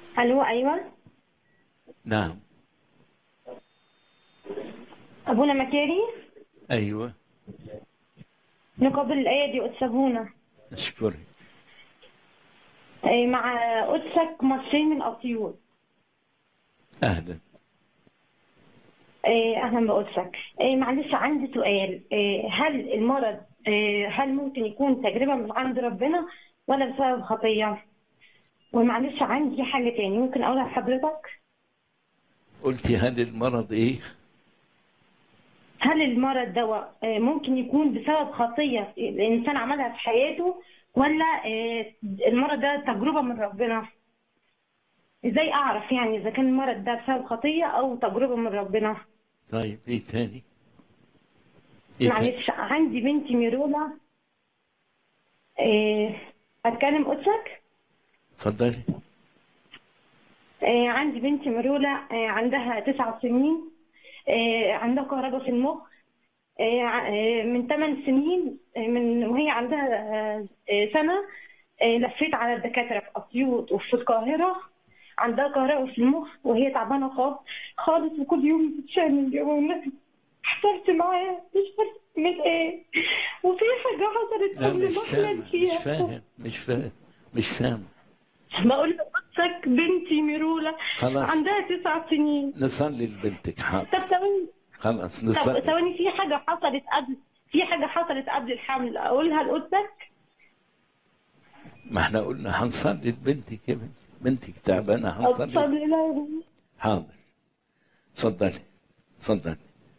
الو ايوه نعم ابونا مكاري أيوة نقابل الايه دي قدس ابونا أشكرك إيه، مع قدسك مصري من اسيوط أهلا إيه، اهلا بقدسك إيه، معلش عندي سؤال إيه، هل المرض إيه، هل ممكن يكون تجربه من عند ربنا ولا بسبب خطيه ومعلش عندي حاجه تاني ممكن اقولها لحضرتك قلتي هل المرض إيه؟ هل المرض ده إيه، ممكن يكون بسبب خطيه الانسان عملها في حياته ولا إيه، المرض ده تجربه من ربنا ازاي اعرف يعني اذا كان المرض ده بسبب خطيه او تجربه من ربنا طيب إيه تاني؟ إيه تاني؟ معلش عندي بنتي ميرولا إيه اتكلم قدسك اتفضلي إيه عندي بنتي ميرولا إيه عندها تسع سنين إيه عندها كهرباء في المخ إيه ع- إيه من ثمان سنين إيه من وهي عندها آه، إيه سنة إيه لفيت على الدكاترة في أسيوط وفي القاهرة عندها كهرباء في المخ وهي تعبانة خالص خالص وكل يوم بتتشال يا والناس حصلت معاها مش عارفة من ايه وفي حاجة حصلت لا قبل مش ما سامع أحلم مش فيها فاهم مش فاهم مش سامع بقول لقدسك بنتي ميرولا خلاص. عندها تسع سنين نصلي لبنتك حاضر طب ثواني خلاص طب نصلي ثواني في حاجة حصلت قبل في حاجة حصلت قبل الحمل أقولها لقدسك ما احنا قلنا هنصلي لبنتك يا بنتي بنتك تعبانة هنصلي أتصلي لها حاضر اتفضلي اتفضلي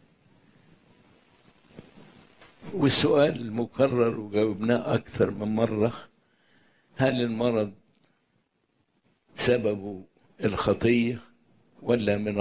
والسؤال مكرر وجاوبناه أكثر من مرة هل المرض سببه الخطية ولا من